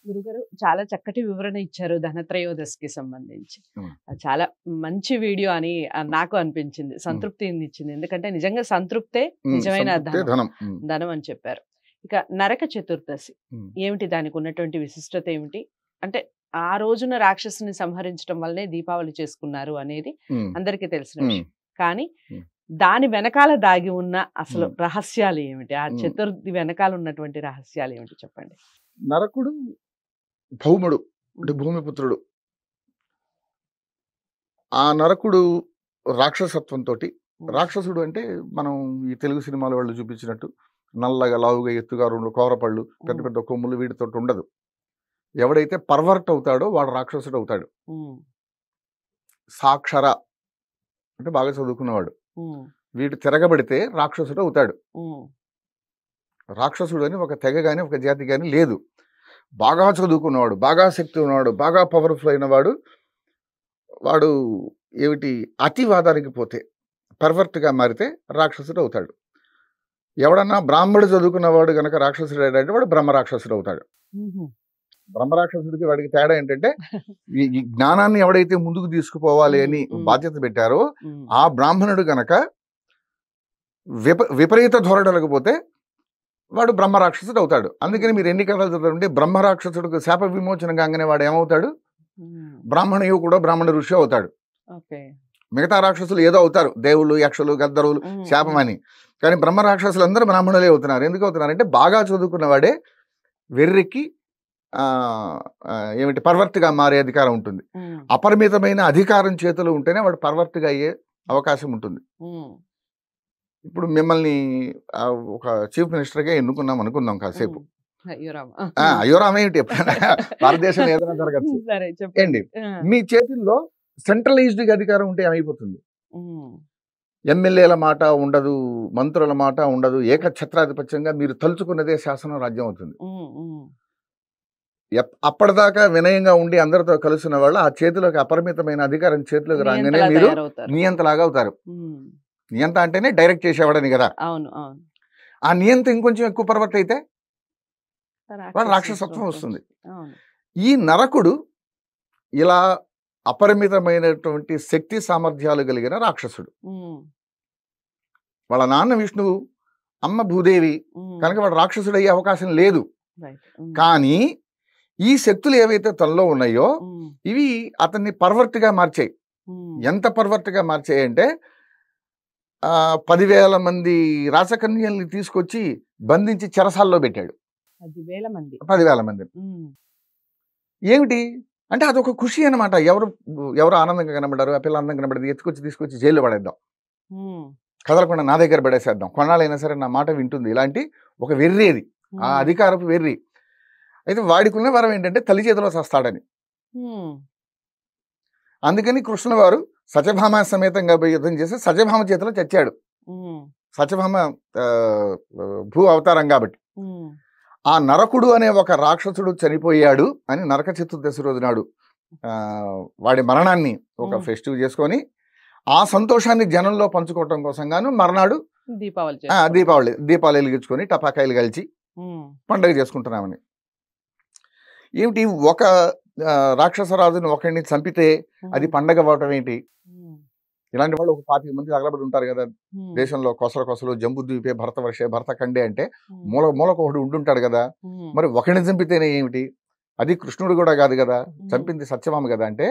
గురుగారు చాలా చక్కటి వివరణ ఇచ్చారు ధనత్రయోదశికి సంబంధించి Hmm. అది చాలా మంచి వీడియో అని ఆ, నాకు అనిపించింది సంతృప్తిని ఇచ్చింది ఎందుకంటే నిజంగా సంతృప్తే ఉమ్, నిజమైన సంతృప్తే ధనం ధనం ఉమ్, ధనం అని చెప్పారు ఇక నరక చతుర్దశి ఉమ్. ఏమిటి దానికి ఉన్నటువంటి విశిష్టత ఏమిటి అంటే ఆ రోజున రాక్షసుని సంహరించడం వల్లనే దీపావళి చేసుకున్నారు అనేది ఉమ్, అందరికీ తెలిసిన ఉమ్. విషయం కానీ Hmm. దాని వెనకాల దాగి ఉన్న అసలు Hmm. రహస్యాలు ఏమిటి ఆ Hmm. చతుర్థి వెనకాల ఉన్నటువంటి రహస్యాలు ఏమిటి చెప్పండి నరకుడు భౌముడు అంటే భూమిపుత్రుడు ఆ నరకుడు రాక్షసత్వంతో Hmm. రాక్షసుడు అంటే మనం ఈ తెలుగు సినిమాల వాళ్ళు చూపించినట్టు నల్లగా లావుగా ఎత్తుగా రెండు కోరపళ్ళు పెద్ద Hmm. పెద్ద కొమ్ములు వీటితో ఉండదు ఎవడైతే పర్వర్ట్ అవుతాడో వాడు రాక్షసుడు అవుతాడు Hmm. సాక్షర అంటే బాగా చదువుకున్నవాడు Hmm. వీడు తిరగబడితే రాక్షసుడు అవుతాడు Hmm. రాక్షసుడు అని ఒక తెగ కానీ ఒక జాతి కానీ లేదు బాగా చదువుకున్నవాడు బాగా శక్తి ఉన్నవాడు బాగా పవర్ఫుల్ అయినవాడు వాడు ఏమిటి అతివాదానికి పోతే పర్వర్ట్గా మారితే రాక్షసుడు అవుతాడు ఎవడన్నా బ్రాహ్మడు చదువుకున్నవాడు గనక రాక్షసుడు అంటే వాడు బ్రహ్మ రాక్షసుడు అవుతాడు Mhm. బ్రహ్మ రాక్షసుడికి వాడికి తేడా ఏంటంటే ఈ ఈ జ్ఞానాన్ని ఎవడైతే ముందుకు తీసుకుపోవాలి అని ఉమ్, ఉమ్. బాధ్యత పెట్టారో Hmm. ఆ బ్రాహ్మణుడు గనక విప విపరీత ధోరణులకు పోతే వాడు బ్రహ్మ రాక్షసుడు అవుతాడు అందుకని మీరు ఎన్ని కథలు చదువుతుంటే బ్రహ్మ రాక్షసుడికి శాప విమోచన కాగానే వాడు ఏమవుతాడు Hmm. బ్రాహ్మణ యువకుడు బ్రాహ్మణ ఋషి అవుతాడు Okay. మిగతా రాక్షసులు ఏదో అవుతారు దేవుళ్ళు యక్షులు గద్దరులు Hmm. శాపం అని కానీ బ్రహ్మ రాక్షసులు అందరూ బ్రాహ్మణులే అవుతున్నారు ఎందుకు అవుతున్నారు అంటే బాగా చదువుకున్నవాడే వెర్రెక్కి ఆ, ఆ, ఏమిటి పర్వర్ట్గా మారే అధికారం ఉంటుంది Hmm. అపరిమితమైన అధికారం చేతిలో ఉంటేనే వాడు పర్వర్ట్గా అయ్యే అవకాశం ఉంటుంది Hmm. ఇప్పుడు మిమ్మల్ని ఆ, ఒక చీఫ్ మినిస్టర్గా ఎన్నుకున్నాం అనుకుందాం కాసేపు Hmm. అయ్యో రామ. ఆ, అయ్యో రామేమిటి ఎప్పుడైనా భారతదేశంలో ఏదైనా జరగచ్చు సరే ఏంటి చెప్పండి Ah. మీ చేతుల్లో సెంట్రలైజ్డ్ అధికారం ఉంటే ఏమైపోతుంది Hmm. ఎమ్మెల్యేల మాట ఉండదు మంత్రుల మాట ఉండదు ఏకఛత్రాధిపత్యంగా మీరు తలుచుకున్నదే శాసనం రాజ్యం అవుతుంది Hmm. Hmm. ఎప్- అప్పటిదాకా వినయంగా ఉండి అందరితో కలుసిన వాళ్ళు ఆ చేతిలోకి అపరిమితమైన అధికారం చేతిలోకి రాగానే నియంతలా మీరు తయారవుతారు. నియంతలాగా అవుతారు Hmm. నియంత అంటేనే డైరెక్ట్ చేసేవాడని కదా అవును అవును ఆ నియంత ఇంకొంచెం ఎక్కువ పర్వట్ అయితే వాడు రాక్షసత్వం రాక్షసత్వం వస్తుంది అవును ఈ నరకుడు ఇలా అపరిమితమైనటువంటి శక్తి సామర్థ్యాలు కలిగిన రాక్షసుడు Hmm. వాళ్ళ నాన్న విష్ణువు అమ్మ భూదేవి Hmm. కనుక వాడు రాక్షసుడు అయ్యే అవకాశం లేదు Right. Hmm. కానీ ఈ శక్తులు ఏవైతే తనలో ఉన్నాయో Hmm. ఇవి అతన్ని పర్వర్ట్గా మార్చాయి Hmm. ఎంత పర్వర్ట్గా మార్చాయి అంటే ఆ, పదివేల మంది రాసకన్యల్ని తీసుకొచ్చి బంధించి చెరసాల్లో పెట్టాడు పదివేల మంది పదివేల మంది Hmm. ఏమిటి అంటే అదొక ఖుషి అనమాట ఎవరు ఎవరు ఆనందంగా కనబడారు ఆ పిల్ల అందంగా కనబడదు ఎత్తుకొచ్చి తీసుకొచ్చి జైల్లో పడేద్దాం Hmm. కదలకుండా నా దగ్గర పడేసేద్దాం కొన్నాళ్ళైనా సరే నా మాట వింటుంది ఇలాంటి ఒక వెర్రేది ఆ Hmm. అధికారపు వెర్రి అయితే వాడికి ఉన్న వరం ఏంటంటే తల్లి చేతిలో చస్తాడని Hmm. అందుకని కృష్ణ వారు సత్యభామ సమేతంగా పోయి యుద్ధం చేసి సత్యభామ చేతిలో చచ్చాడు Hmm. సత్యభామ ఆ, భూ అవతారం కాబట్టి Hmm. ఆ నరకుడు అనే ఒక రాక్షసుడు చనిపోయాడు అని నరక చతుర్దశి రోజు నాడు ఆ, వాడి మరణాన్ని ఒక Hmm. ఫెస్టివ్ చేసుకొని ఆ సంతోషాన్ని జనంలో పంచుకోవటం కోసం గాను మర్నాడు దీపావళి ఆ, చేసుకుంటాం. దీపావళి దీపాలు వెలిగించుకొని టపాకాయలు కలిచి Hmm. పండుగ చేసుకుంటున్నామని ఏమిటి ఒక ఆ, రాక్షసరాజుని ఒకరిని చంపితే అది Hmm. పండగ అవ్వటం ఏంటి Hmm. ఇలాంటి వాళ్ళు ఒక పాతిక మంది తగలబడి ఉంటారు కదా Hmm. దేశంలో కొసల కొసలు జంబు ద్వీపే భరత వర్షే భరత కండే అంటే Hmm. మూల మూలకు ఒకడు ఉంటుంటాడు కదా Hmm. మరి ఒకరిని చంపితేనే ఏమిటి అది కృష్ణుడు కూడా కాదు కదా Hmm. చంపింది సత్యభామ కదా అంటే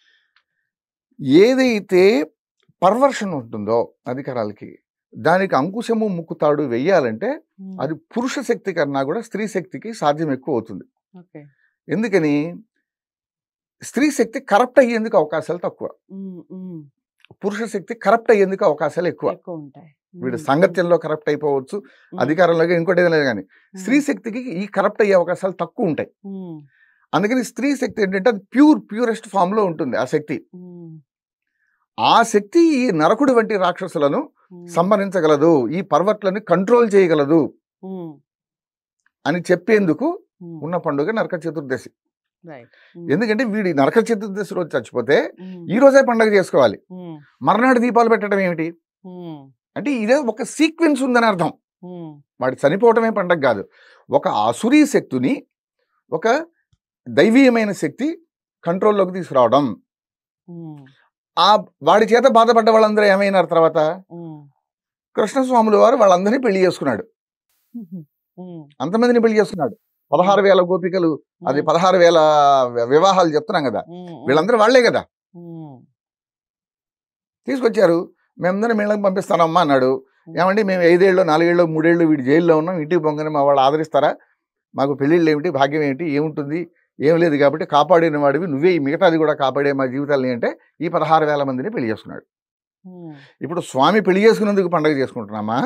ఏదైతే పర్వర్షన్ ఉంటుందో అధికారాలకి దానికి అంకుశము ముక్కుతాడు వెయ్యాలంటే Hmm. అది పురుష శక్తి కన్నా కూడా స్త్రీ శక్తికి సాధ్యం ఎక్కువ అవుతుంది Okay. ఎందుకని స్త్రీ శక్తి కరప్ట్ అయ్యేందుకు అవకాశాలు తక్కువ Hmm. Hmm. పురుష శక్తి కరప్ట్ అయ్యేందుకు అవకాశాలు ఎక్కువ ఎక్కువ ఉంటాయి వీడు Hmm. సాంగత్యంలో కరప్ట్ అయిపోవచ్చు Hmm. అధికారంలో ఇంకోటి ఏదైనా లేదు కానీ Hmm. స్త్రీ శక్తికి ఈ కరప్ట్ అయ్యే అవకాశాలు తక్కువ ఉంటాయి Hmm. అందుకని స్త్రీ శక్తి ఏంటంటే అది ప్యూర్ ప్యూరెస్ట్ ఫామ్ లో ఉంటుంది ఆ శక్తి Hmm. ఆ శక్తి ఈ నరకుడు వంటి రాక్షసులను Hmm. సంహరించగలదు ఈ పర్వట్లను కంట్రోల్ చేయగలదు Hmm. అని చెప్పేందుకు Hmm. ఉన్న పండుగ నరక చతుర్దశి Right. Hmm. ఎందుకంటే వీడి నరక చతుర్దశి రోజు చచ్చిపోతే Hmm. ఈ రోజే పండుగ చేసుకోవాలి Hmm. మర్నాడు దీపాలు పెట్టడం ఏమిటి Hmm. అంటే ఇదే ఒక సీక్వెన్స్ ఉందని అర్థం Hmm. వాడు చనిపోవటమే పండగ కాదు ఒక అసురీ శక్తిని ఒక దైవీయమైన శక్తి కంట్రోల్లోకి తీసుకురావడం ఉమ్, ఆ వాడి చేత బాధపడ్డ వాళ్ళందరూ ఏమైనారు తర్వాత ఉమ్, కృష్ణస్వాముల వారు వాళ్ళందరినీ పెళ్లి చేసుకున్నాడు ఉమ్, ఉమ్, అంతమందిని పెళ్లి చేసుకున్నాడు పదహారు వేల గోపికలు అది ఉమ్, పదహారు వేల వివాహాలు చెప్తున్నాం కదా ఉమ్, ఉమ్, వీళ్ళందరూ వాళ్లే కదా ఉమ్, తీసుకొచ్చారు మేమందరం వీళ్ళకి పంపిస్తానమ్మా అన్నాడు ఏమండి మేము ఐదేళ్ళు నాలుగేళ్ళు మూడేళ్ళు వీడి జైల్లో ఉన్నాం ఇంటికి పొంగని మా వాళ్ళు ఆదరిస్తారా మాకు పెళ్ళిళ్ళు ఏమిటి భాగ్యం ఏమిటి ఏముంటుంది ఏం లేదు కాబట్టి కాపాడిన వాడివి నువ్వే ఈ మిగతాది కూడా కాపాడే మా జీవితాలని అంటే ఈ పదహారు వేల మందిని పెళ్లి చేసుకున్నాడు ఉమ్. ఇప్పుడు స్వామి పెళ్లి చేసుకున్నందుకు పండగ చేసుకుంటున్నామా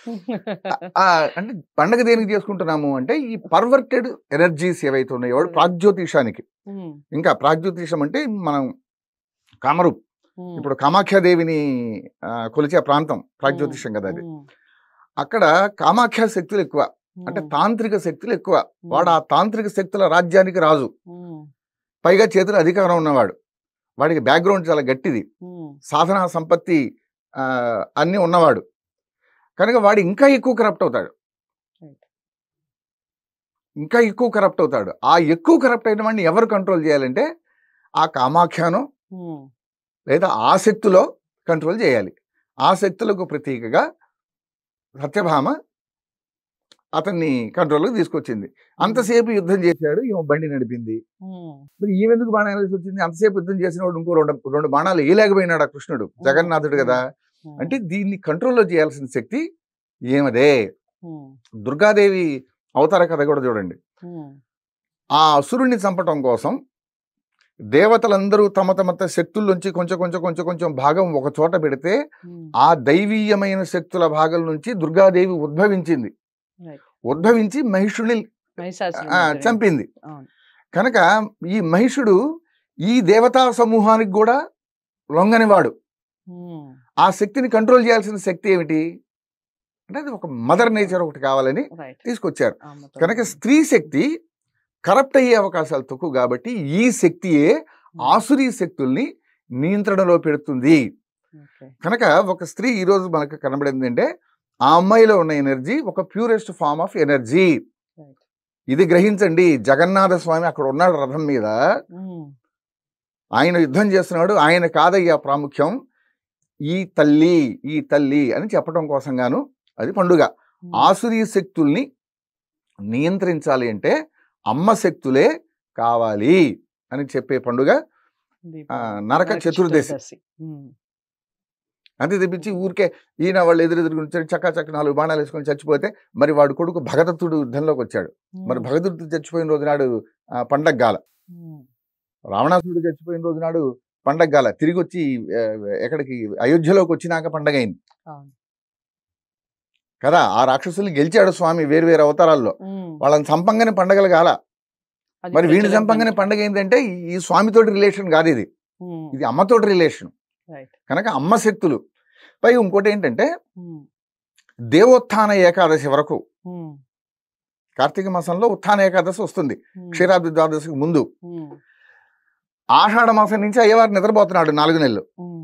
ఆ, అంటే పండగ దేనికి చేసుకుంటున్నాము అంటే ఈ పర్వర్టెడ్ ఎనర్జీస్ ఏవైతే ఉన్నాయో ప్రాగ్జ్యోతిషానికి ఉమ్, ఇంకా ప్రాగ్జ్యోతిషం అంటే మనం కామరూప్ ఉమ్, ఇప్పుడు కామాఖ్యాదేవిని ఆ, కొలిచే ప్రాంతం ప్రాగ్జ్యోతిషం కదా అది ఉమ్, అక్కడ కామాఖ్య శక్తులు ఎక్కువ అంటే ఉమ్, తాంత్రిక శక్తులు ఎక్కువ ఉమ్, వాడు ఆ తాంత్రిక శక్తుల రాజ్యానికి రాజు ఉమ్, పైగా చేతుల అధికారం ఉన్నవాడు వాడికి బ్యాక్గ్రౌండ్ చాలా గట్టిది ఉమ్, సాధన సంపత్తి ఆ, అన్నీ ఉన్నవాడు కనుక వాడు ఇంకా ఎక్కువ కరప్ట్ అవుతాడు Right. ఇంకా ఎక్కువ కరప్ట్ అవుతాడు ఆ ఎక్కువ కరప్ట్ అయిన వాడిని ఎవరు కంట్రోల్ చేయాలంటే ఆ కామాఖ్యాను ఉమ్, లేదా ఆ శక్తిలో కంట్రోల్ చేయాలి ఆ శక్తులకు ప్రతీకగా సత్యభామ అతన్ని కంట్రోల్కి తీసుకొచ్చింది అంతసేపు యుద్ధం చేశాడు ఈమె బండి నడిపింది ఉమ్, మరి ఈమెందుకు బాణాలు వేసి వచ్చింది అంతసేపు యుద్ధం చేసిన వాడు ఇంకో రెండు రెండు బాణాలు వేయలేకపోయినాడు ఆ కృష్ణుడు జగన్నాథుడు కదా ఉమ్, అంటే దీన్ని కంట్రోల్లో చేయాల్సిన శక్తి ఏమదే ఉమ్, దుర్గాదేవి అవతార కథ కూడా చూడండి ఉమ్, ఆ అసురుణ్ణి చంపటం కోసం దేవతలందరూ తమ తమ త- శక్తుల్లోంచి కొంచెం కొంచెం కొంచెం కొంచెం భాగం ఒక చోట పెడితే ఉమ్, ఆ దైవీయమైన శక్తుల భాగం నుంచి దుర్గాదేవి ఉద్భవించింది Right. ఉద్భవించి మహిషుడిని మహిషాసురుని ఆ, మర్దనం. చంపింది అవును. కనుక ఈ మహిషుడు ఈ దేవతా సమూహానికి కూడా లొంగనివాడు ఉమ్, ఆ శక్తిని కంట్రోల్ చేయాల్సిన శక్తి ఏమిటి అంటే అది ఒక మదర్ నేచర్ ఒకటి కావాలని రైట్ తీసుకొచ్చారు అమ్మతో. కనుక స్త్రీ శక్తి కరప్ట్ అయ్యే అవకాశాలు తక్కువ కాబట్టి ఈ శక్తియే ఆసురీ శక్తుల్ని నియంత్రణలో పెడుతుంది ఓకే. కనుక ఒక స్త్రీ ఈరోజు మనకు కనబడింది అంటే ఆ అమ్మాయిలో ఉన్న ఎనర్జీ ఒక purest form of energy Right. ఇది గ్రహించండి జగన్నాథ స్వామి అక్కడ ఉన్నాడు రథం మీద ఉమ్, ఆయన యుద్ధం చేస్తున్నాడు ఆయన కాదయ్యా ప్రాముఖ్యం ఈ తల్లి ఈ తల్లి అని చెప్పడం కోసం గాను అది పండుగ ఉమ్, ఆసురీ శక్తుల్ని నియంత్రించాలి అంటే అమ్మ శక్తులే కావాలి అని చెప్పే పండుగ ఆ, దీపావళి. నరక నరక చతుర్దశి చతుర్దశి. ఉమ్, అంతే తెప్పించి ఊరికే ఈయన వాళ్ళు ఎదురెదురు కూర్చొని చక్కా చక్క నాలుగు బాణాలు వేసుకొని చచ్చిపోతే మరి వాడు కొడుకు భగదత్తుడు యుద్ధంలోకి వచ్చాడు మరి ఉమ్, భగదత్తుడు చచ్చిపోయిన రోజు నాడు ఆ, పండగ గాల ఉమ్, రావణాసురుడు చచ్చిపోయిన రోజు నాడు పండగ గాల తిరిగి వచ్చి ఆ, ఎక్కడికి అయోధ్యలోకి వచ్చినాక పండగ అయింది అవును. కదా ఆ రాక్షసుల్ని గెలిచాడు స్వామి వేరు వేరు అవతారాల్లో ఉమ్, వాళ్ళని చంపంగానే పండగలు గాల అది మరి వీడిని ప్రజలకు చంపంగానే మంచి- పండగ ఏంటంటే ఈ- ఈ స్వామితోటి రిలేషన్ కాదు ఇది ఉమ్, ఇది అమ్మతోటి రిలేషన్ రైట్. కనుక అమ్మ శక్తులు పై ఇంకోటి ఏంటంటే ఉమ్, దేవోత్థాన ఏకాదశి వరకు ఉమ్, కార్తీక మాసంలో ఉత్థాన ఏకాదశి వస్తుంది ఉమ్, క్షీరాబ్ది ద్వాదశికి ముందు ఉమ్, ఆషాఢ మాసం నుంచి అయ్యవారు నిద్రపోతున్నాడు నాలుగు నెలలు ఉమ్,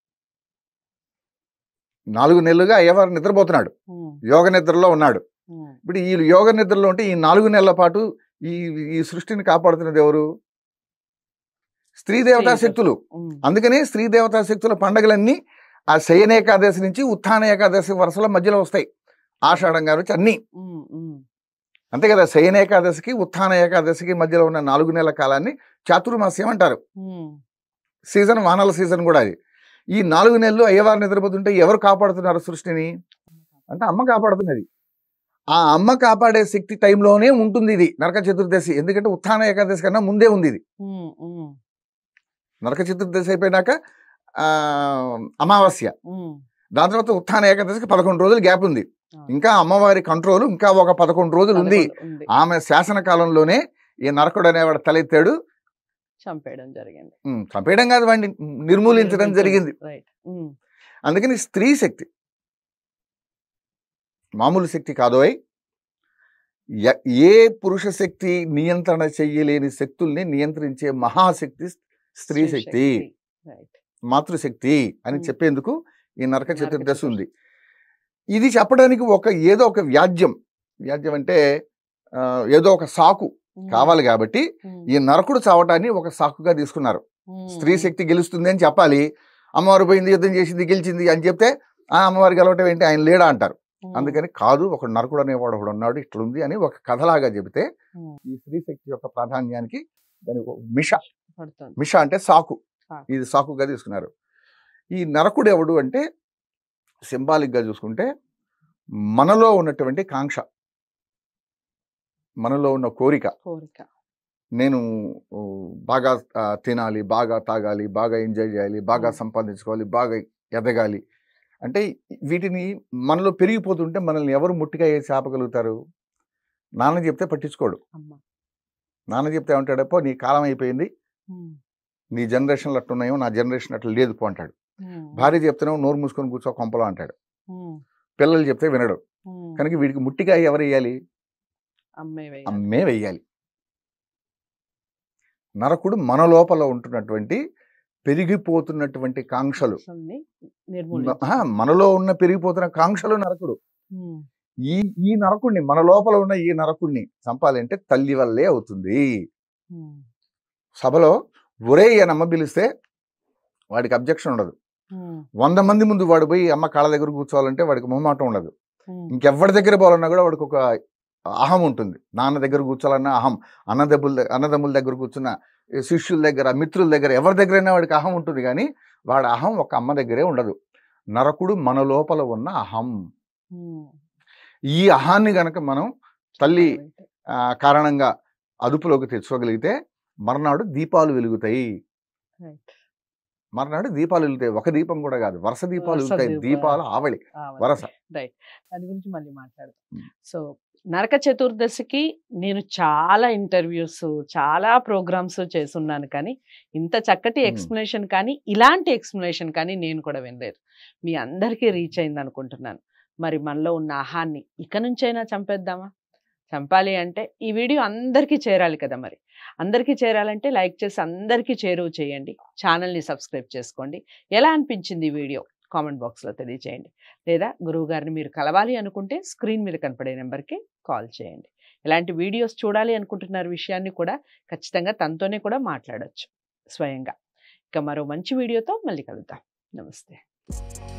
నాలుగు నెలలుగా అయ్యవారు నిద్రపోతున్నాడు ఉమ్, యోగ నిద్రలో ఉన్నాడు ఉమ్, ఇప్పుడు ఈ యోగ నిద్రలో ఉంటే ఈ నాలుగు నెలల పాటు ఈ ఈ సృష్టిని కాపాడుతున్నది ఎవరు స్త్రీ దేవతా స్త్రీ శక్తులు ఉమ్, అందుకనే స్త్రీ దేవతా శక్తుల పండగలన్నీ ఆ శయన ఏకాదశి నుంచి ఉత్థాన ఏకాదశి వరుసల మధ్యలో వస్తాయి ఆషాఢం గారు అన్ని ఉమ్, ఉమ్, అంతే కదా శయన ఏకాదశికి ఉత్థాన ఏకాదశికి మధ్యలో ఉన్న నాలుగు నెలల కాలాన్ని చాతుర్మాస్యం అంటారు ఉమ్, సీజన్ వానల సీజన్ కూడా అది ఈ నాలుగు నెలలు అయ్యవారు నిద్రపోతుంటే ఎవరు కాపాడుతున్నారు సృష్టిని అంటే అమ్మ కాపాడుతున్నది ఆ అమ్మ కాపాడే శక్తి టైంలోనే ఉంటుంది ఇది నరక చతుర్దశి ఎందుకంటే ఉత్థాన ఏకాదశి కన్నా ముందే ఉంది ఇది ఉమ్, ఉమ్, నరక చతుర్దశి అయిపోయినాక ఆ, అమావాస్య ఉమ్, దాని తర్వాత ఉత్థాన ఏకాదశికి పదకొండు రోజులు గ్యాప్ ఉంది అవును. ఇంకా అమ్మవారి కంట్రోల్ ఇంకా ఒక పదకొండు రోజులు ఉంది పదకొండు ఉంది. ఆమె శాసన కాలంలోనే ఈ నరకుడు అనేవాడు తలెత్తాడు చంపేయడం జరిగింది ఉమ్, చంపేయడం కాదు వాడిని నిర్మూలించడం జరిగింది రైట్ ఉమ్, అందుకని స్త్రీ శక్తి మామూలు శక్తి కాదోయ్ య- ఏ పురుష శక్తి నియంత్రణ చెయ్యలేని శక్తుల్ని నియంత్రించే మహాశక్తి స్త్రీ శక్తి రైట్ మాతృశక్తి అని Hmm. చెప్పేందుకు ఈ నరక నరక చతుర్దశి చతుర్దశి. ఉంది ఇది చెప్పడానికి ఒక ఏదో ఒక వ్యాజ్యం వ్యాజ్యం అంటే ఆ, ఏదో ఒక సాకు ఉమ్, కావాలి కాబట్టి ఉమ్, ఈ నరకుడు చావటాన్ని ఒక సాకుగా తీసుకున్నారు ఉమ్, స్త్రీ శక్తి గెలుస్తుంది అని చెప్పాలి అమ్మవారు పోయింది యుద్ధం చేసింది గెలిచింది అని చెప్తే ఆ అమ్మవారు గెలవటం ఏంటి ఆయన లేడా అంటారు ఉమ్, అందుకని కాదు ఒక నరకుడు అనేవాడు ఒకడు ఉన్నాడు ఇట్లుంది అని ఒక కథలాగా చెబితే ఉమ్, ఈ స్త్రీ శక్తి యొక్క ప్రాధాన్యానికి దాని ఒక మిష పడుతుంది మిష అంటే సాకు సాకు. ఇది సాకుగా తీసుకున్నారు ఈ నరకుడు ఎవడు అంటే సింబాలిక్గా చూసుకుంటే మనలో ఉన్నటువంటి కాంక్ష మనలో ఉన్న కోరిక కోరిక నేను ఊ, బాగా ఆ, తినాలి బాగా తాగాలి బాగా ఎంజాయ్ చేయాలి బాగా మ్మ్. సంపాదించుకోవాలి బాగా ఎదగాలి అంటే వీటిని మనలో పెరిగిపోతుంటే మనల్ని ఎవరు ముట్టిగా వేసి ఆపగలుగుతారు నాన్న చెప్తే పట్టించుకోడు అమ్మ నాన్న చెప్తే ఏమంటాడు పో నీ కాలం అయిపోయింది ఉమ్, నీ జనరేషన్లు అట్టున్నాయో నా జనరేషన్ అట్లా లేదు పో అంటాడు ఉమ్, భార్య చెప్తున్నావు నోరు మూసుకొని కూర్చో కొంపలో అంటాడు ఉమ్, పిల్లలు చెప్తే వినడు ఉమ్, కనుక వీడికి ముట్టిగా ఎవరు వేయాలి అమ్మే వేయాలి. అమ్మే వెయ్యాలి నరకుడు మన లోపల ఉంటున్నటువంటి పెరిగిపోతున్నటువంటి కాంక్షలు అసలుని మ- నిర్మూలించాలి. ఆ, మనలో ఉన్న పెరిగిపోతున్న కాంక్షలు నరకుడు ఉమ్, ఈ ఈ నరకుడిని మన లోపల ఉన్న ఈ నరకుడిని చంపాలంటే తల్లి వల్లే అవుతుంది ఉమ్, సభలో ఒరే అని పిలిస్తే వాడికి అబ్జెక్షన్ ఉండదు ఉమ్, వంద మంది ముందు వాడు పోయి అమ్మ కాళ్ళ దగ్గర కూర్చోవాలంటే వాడికి మొహమాటం ఉండదు ఉమ్, ఇంకెవరి దగ్గర పోవాలన్నా కూడా వాడికి ఒక అహం ఉంటుంది నాన్న దగ్గర కూర్చోవాలన్నా అహం అన్నదమ్ముల ద- అన్నదమ్ముల దగ్గర కూర్చున్న శిష్యుల దగ్గర మిత్రుల దగ్గర ఎవరి దగ్గరైనా వాడికి అహం ఉంటుంది కానీ వాడి అహం ఒక అమ్మ దగ్గరే ఉండదు నరకుడు మన లోపల ఉన్న అహం ఉమ్. ఈ అహాన్ని గనక మనం తల్లి అయితే, ఆ, కారణంగా అదుపులోకి తెచ్చుకోగలిగితే మర్నాడు దీపాలు వెలుగుతాయి right. మర్నాడు దీపాలు వెలుగుతాయి ఒక దీపం కూడా కాదు వరుస దీపాలు వరుస వెలుగుతాయి దీపాలు. దీపాలు ఆవళి ఆ, వరస రైట్ దాని గురించి మళ్ళీ మాట్లాడదాం ఉమ్. సో నరక చతుర్దశికి నేను చాలా ఇంటర్వ్యూస్ చాలా ప్రోగ్రామ్స్ చేసున్నాను కానీ ఇంత చక్కటి ఉమ్. ఎక్స్ప్లెనేషన్ కానీ ఇలాంటి ఎక్స్ప్లెనేషన్ కానీ నేను కూడా వినలేదు మీ అందరికీ రీచ్ అయింది అనుకుంటున్నాను మరి మనలో ఉన్న ఆహాన్ని ఇక నుంచైనా చంపేద్దామా చంపాలి అంటే ఈ వీడియో అందరికీ చేరాలి కదా మరి అందరికీ చేరాలంటే లైక్ చేసి అందరికీ చేరువ చేయండి ఛానల్ని సబ్స్క్రైబ్ చేసుకోండి ఎలా అనిపించింది ఈ వీడియో కామెంట్ బాక్స్లో తెలియజేయండి లేదా గురువు గారిని మీరు కలవాలి అనుకుంటే స్క్రీన్ మీద కనపడే నెంబర్కి కాల్ చేయండి ఇలాంటి వీడియోస్ చూడాలి అనుకుంటున్నారు విషయాన్ని కూడా ఖచ్చితంగా తనతోనే కూడా మాట్లాడొచ్చు స్వయంగా ఇక మరో మంచి వీడియోతో మళ్ళీ కలుద్దాం నమస్తే